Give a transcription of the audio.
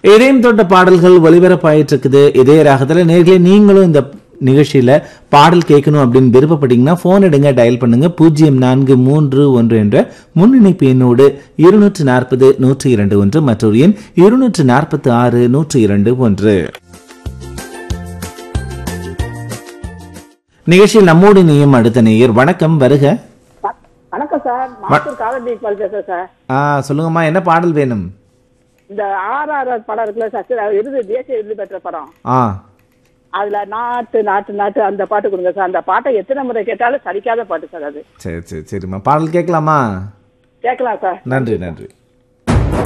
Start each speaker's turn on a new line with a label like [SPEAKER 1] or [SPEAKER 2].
[SPEAKER 1] இதயம் தொட்ட பாடல்கள் ஒலிபரப்பாயிட்டு இருக்குது இதே ராகத்துல நேர்களே நீங்களும் இந்த நிகழ்ச்சியில பாடல் கேட்கணும் அப்படின்னு விருப்பப்பட்டீங்கன்னா போன் எடுங்க டயல் பண்ணுங்க பூஜ்ஜியம் நான்கு மூன்று ஒன்று என்ற முன்னிணைப்பு எண்ணோடு இருநூற்று நாற்பது நூற்றி இரண்டு ஒன்று மற்றொரு எண் இருநூற்று நாற்பத்தி ஆறு நூற்றி இரண்டு ஒன்று நிகழ்ச்சியில் நம்மோடு நீயும் அடுத்த நேயர் வணக்கம் வருக
[SPEAKER 2] வ- வணக்கம் சார் மாத்தூர் காலடி பால் பேசுறேன் சார்
[SPEAKER 1] ஆ சொல்லுங்கம்மா என்ன பாடல் வேணும்
[SPEAKER 2] இந்த ஆர்ஆர்ஆர் படம் இருக்குல்ல சார் சரி, அது விருது தேசிய விருது பெற்ற படம்
[SPEAKER 1] ஆ
[SPEAKER 2] அதுல நாட்டு நாட்டு நாட்டு அந்த பாட்டு கொடுங்க சார் அந்த பாட்டை எத்தனை முறை கேட்டாலும் சலிக்காத பாட்டு சார் அது
[SPEAKER 1] சரி சரி சரிம்மா பாடல் கேட்கலாமா
[SPEAKER 2] கேட்கலாம் சார்
[SPEAKER 1] நன்றி நன்றி